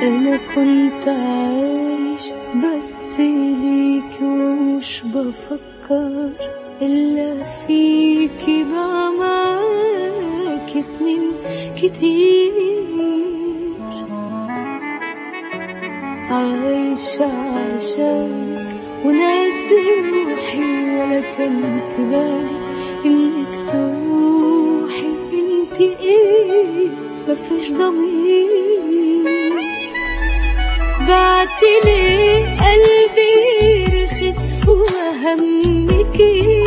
أنا كنت عايش بس ليك ومش بفكر إلا فيكي ضاع معاكي سنين كتير عايشة عشانك وناسي روحي ولا كان في بالي إنك تروحي انتي ايه مفيش ضمير بعتلي قلبي رخص وما همكيش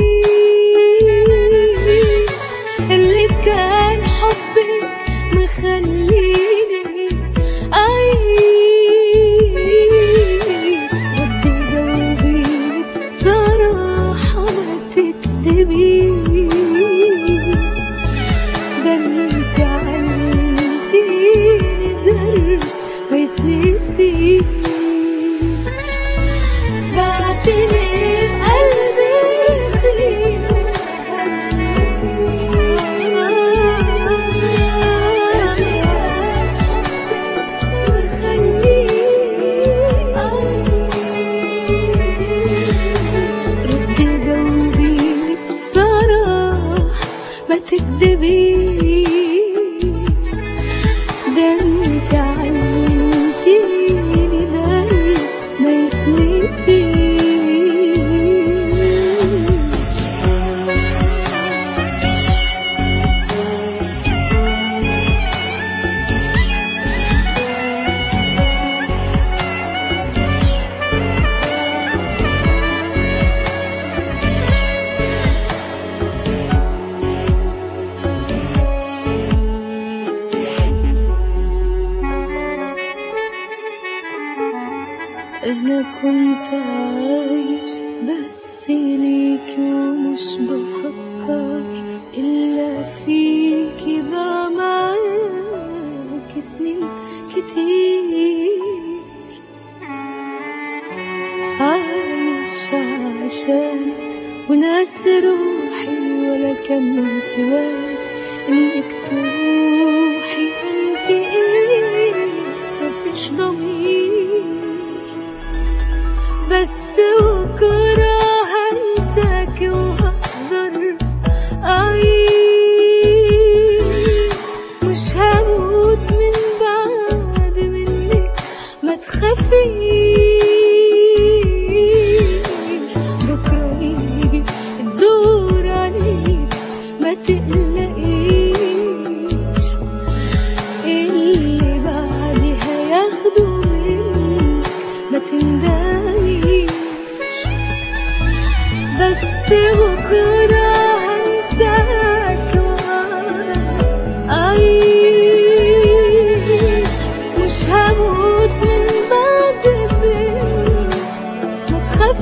اللي كان حبك مخليني أعيش ردي جاوبيني بصراحة ما تكدبيش ده انت علمتيني درس ما يتنسيش بعتلي قلبي رخيص ردي جاوبيني بصراحة ما تكدبيش ده انت علمتيني درس ما يتنسيش أنا كنت عايش بس ليك ومش بفكر إلا فيكي ضاع معاك سنين كتير عايشة عشانك وناس روحي ولا كان في بالي إنك تروحي أنت إيه مفيش ضمير بس بكرة هنساك وهقدر أعيش مش هموت من بعد منك ما تخافيش بكرة يجي الدور عليك ما تقلقيش اللي بعدها ياخدوا منك ما تندميش بس بكرة هنساك وأنا أعيش مش هموت من بعد منك ما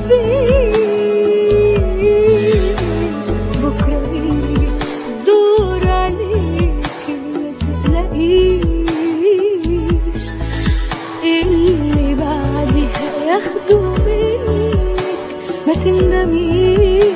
تخافيش بكرة يجي الدور عليك ما تقلقيش اللي بعدها ياخدوا منك ما تندميش